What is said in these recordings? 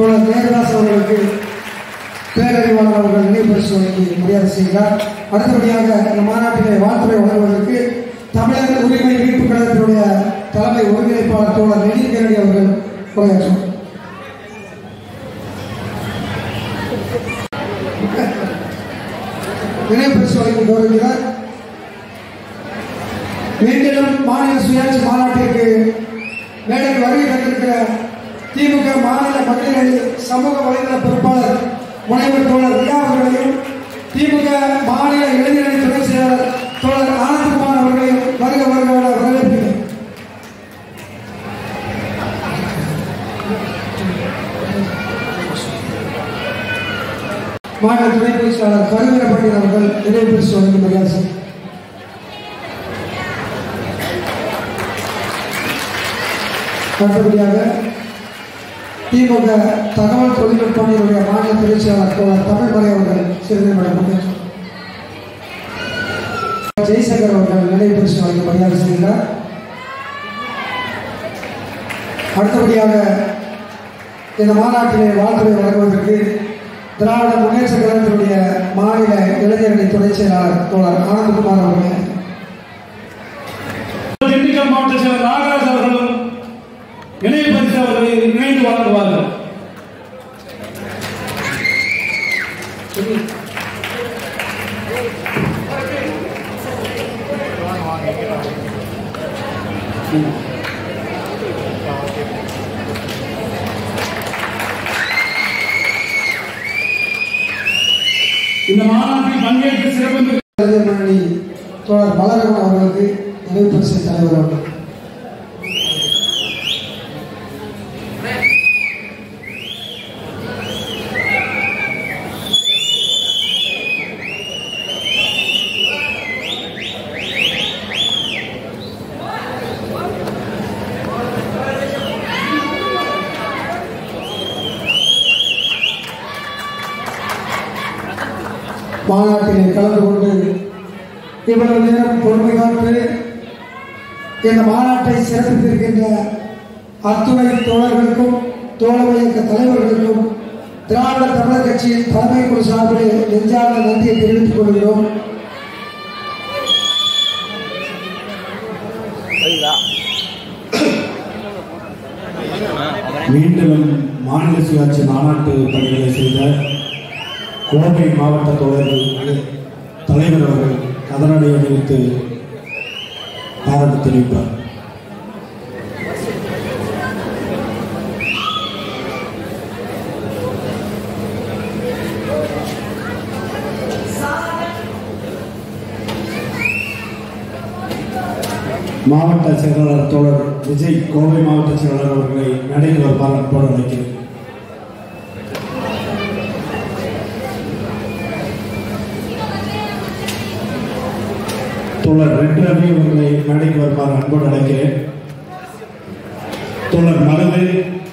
தோழர் மேகதாஸ் அவர்களுக்கு பேரறிவாளர் அவர்கள் நினைவு பரிசு வழங்கி மரியாதை செய்கிறார் அடுத்தபடியாக இந்த மாநாட்டிலே வாழ்த்துறை வழங்குவதற்கு தமிழக உரிமை மீட்புக் கழகத்தினுடைய தலைமை ஒருங்கிணைப்பாளர் தோழர் நெடில் கேரடி அவர்கள் உரையாற்றுவார் நினைவு பரிசு வழங்கி கௌரவிக்கிறார் மீண்டும் மாநில சுயாட்சி மாநாட்டிற்கு மேடைக்கு வருகை தந்திருக்கிற திமுக மாநில மகளிர் அணி சமூக வலைதள பொறுப்பாளர் முனைவர் தோழர் ரியா அவர்களையும் திமுக மாநில இளைஞர் அணி துணை செயலாளர் தோழர் ஆனந்தகுமார் அவர்களையும் வருக வருக என வரவேற்கிறேன் மாநில துணை பொதுச் செயலாளர் கருவீர பண்டிட் அவர்கள் நினைவு பரிசு வழங்கி மரியாதை செய்கிறார். அடுத்தபடியாக திமுக தகவல் தொழில்நுட்ப அணியினுடைய மாநில துணைச் செயலாளர் தோழர் தமிழ்மறை அவர்கள் சிறிது நிமிடம் ஜெய்சங்கர் அவர்கள் நினைவு பரிசு வழங்கி மரியாதை செய்கிறார் அடுத்தபடியாக இந்த மாநாட்டிலே வாழ்த்துறை வழங்குவதற்கு திராவிட முன்னேற்ற கழகத்தினுடைய மாநில இளைஞரணி துணைச் செயலாளர் தோழர் ஆனந்தகுமார் அவர்கள் திண்டுக்கல் மாவட்ட செயலர் நாகராஜ் அவர்களும் இணைய பரிசு அவர்களை இணைந்து வழங்குவார்கள் இந்த மாநாட்டில் பங்கேற்று சிறப்பு இளைஞர் முன்னணி தோழர் பலரகன் அவர்களுக்கு நினைவு பரிசு தலைவர் அவர்கள் மாநாட்டிலே கலந்து கொண்டு இவ்வளவு நேரம் பொறுமை காத்து இந்த மாநாட்டை சிறப்பித்திருக்கின்ற அத்துணை தோழர்களுக்கும் தோழமை இயக்க தலைவர்களுக்கும் திராவிட தமிழர் கட்சியின் தலைமை குழு சார்பிலே நெஞ்சார்ந்த நன்றியை தெரிவித்துக் கொள்கிறோம் மீண்டும் மாநில சுயாட்சி மாநாட்டு பணிகளை செய்த கோவை மாவட்ட தோழர்கள் தலைவர் அவர்கள் கதனடை அணிவித்து பாராட்டு தெரிவிப்பார் மாவட்ட செயலாளர் தோழர் விஜய் கோவை மாவட்ட செயலாளர் அவர்களை நடைபெற பாராட்டோடு அழைக்கிறேன் தோழர் ரெண்டு ரவி அவர்களை மேடைக்கு வருமாறு அன்போடு அழைக்கிறேன் தோழர் மகவே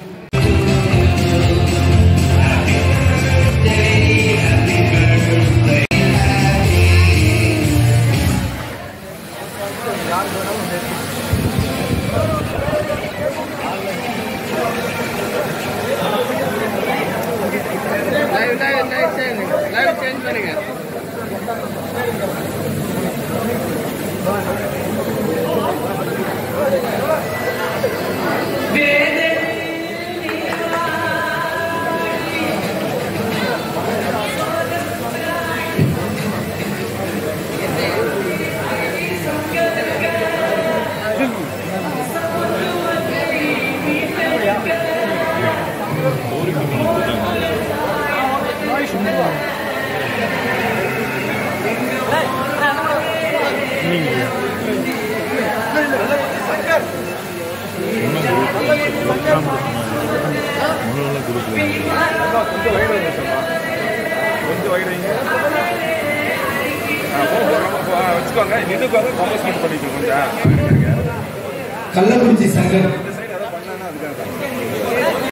live live live change live change பண்ணுங்க வச்சுக்கோங்க இதுக்கு வந்து காமர்ஸ் மட்டும் பண்ணிட்டு கொஞ்சம் கள்ளக்குறிச்சி சங்கர் இந்த சைடு ஏதாவது பண்ணா அதுக்காக